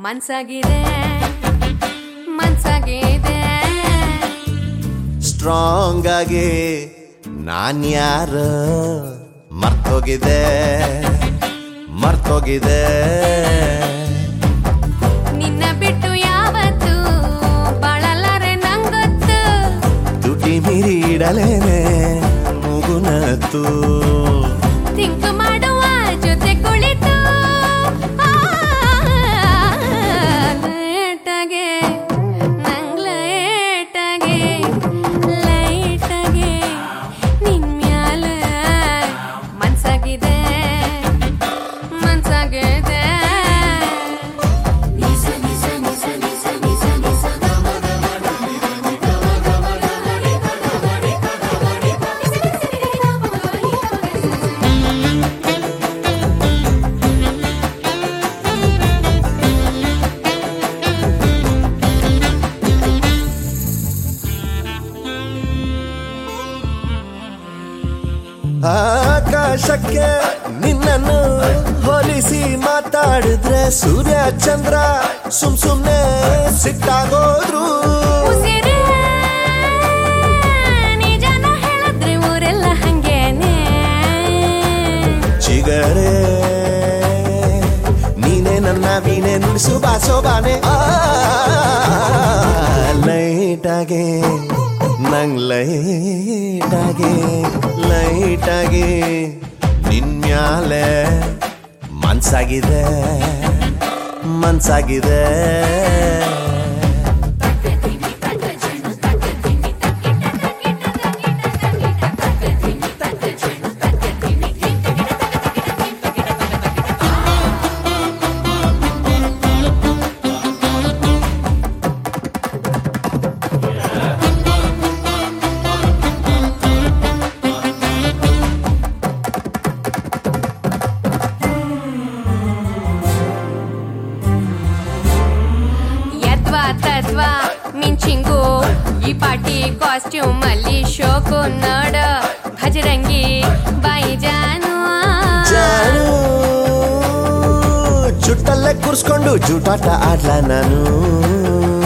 ಮನ್ಸಾಗಿದೆ ಮನ್ಸಾಗಿದೆ strong ಆಗಿ ನಾನ್ಯಾರ ಮರ್ತೋಗಿದೆ ಮರ್ತೋಗಿದೆ ನಿನ್ನ ಬಿಟ್ಟು ಯಾವತ್ತು ಬಾಳಲಾರೆ ನಂಗೊತ್ತು ತುಟಿ ಮೀರಿ ಇಡಲೇನೆ ಮುಗುನತ್ತು ಥಿಂಕ್ ಮಾಡುವ ಜೊತೆ ಕುಳಿತು ಆ, ಲೇಟಾಗೆ ನಂಗ್ ಲೇಟಾಗೆ ಲೈಟಾಗೆ ನಿನ್ ಮ್ಯಾಲೆ ಮನ್ಸಾಗಿದೆ ಮನ್ಸಾಗಿದೆ ಆಕಾಶಕ್ಕೆ ನಿನ್ನನ್ನು ಹೋಲಿಸಿ ಮಾತಾಡಿದ್ರೆ ಸೂರ್ಯ ಚಂದ್ರ ಸುಮ್ ಸುಮ್ನೆ ಸಿಟ್ಟಾಗೋದ್ರು ಉಸಿರೇ ನಿಜನ ಹೇಳಿದ್ರೆ ಊರೆಲ್ಲ ಹಂಗೇನೆ ಚಿಗರೆ ನೀನೆ ನನ್ನ ವೀಣೆ ನುಡಿಸು ಬಾಸೋ ಬಾನೆ ಆ, ಲೈಟಾಗೆ ನಂಗ್ ಲೈಟಾಗೆ ಲೈಟಾಗೆ ನಿನ್ಮ್ಯಾಲೆ ಮನ್ಸಾಗಿದೆ ಮನ್ಸಾಗಿದೆ ಯದ್ವಾ ತದ್ವಾ ಮಿಂಚಿಂಗು ಈ ಪಾಟಿ ಕಾಸ್ಟ್ಯೂಮ್ ಅಲ್ಲಿ ಶೋಕು ನೋಡ ಭಜರಂಗಿ ಬಾಯಿ ಜಾನು ಜಾನು ಜುಟ್ಟಲ್ಲೇ ಕೂರ್ಸ್ಕೊಂಡು ಜೂಟಾಟ ಆಡ್ಲ ನಾನು